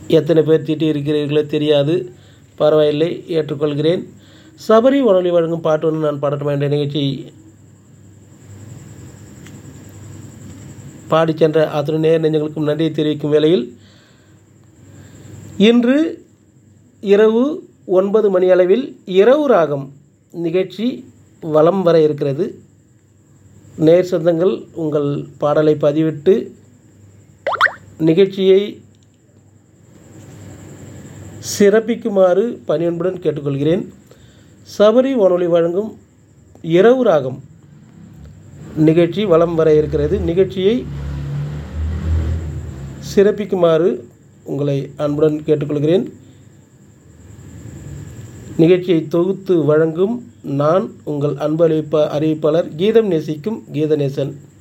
எத்தனை பேர் தீட்டி இருக்கிறீர்களோ தெரியாது பரவாயில்லை ஏற்றுக்கொள்கிறேன் சபரி உணவலி வழங்கும் பாட்டு ஒன்று நான் பாடட்டுமா என்ற நிகழ்ச்சி பாடி சென்ற அத்தனை நேர் நெஞ்சங்களுக்கும் நன்றியை தெரிவிக்கும் வேளையில் இன்று இரவு ஒன்பது மணி அளவில் இரவு ராகம் நிகழ்ச்சி வலம் வர இருக்கிறது நேர் சொந்தங்கள் உங்கள் பாடலை பதிவிட்டு நிகழ்ச்சியை சிறப்பிக்குமாறு பணியன்புடன் கேட்டுக்கொள்கிறேன் சபரி வானொலி வழங்கும் இரவு ராகம் நிகழ்ச்சி வலம் வர இருக்கிறது நிகழ்ச்சியை சிறப்பிக்குமாறு உங்களை அன்புடன் கேட்டுக்கொள்கிறேன் நிகழ்ச்சியை தொகுத்து வழங்கும் நான் உங்கள் அன்பு அறிவிப்ப அறிவிப்பாளர் கீதம் நேசிக்கும் கீதநேசன்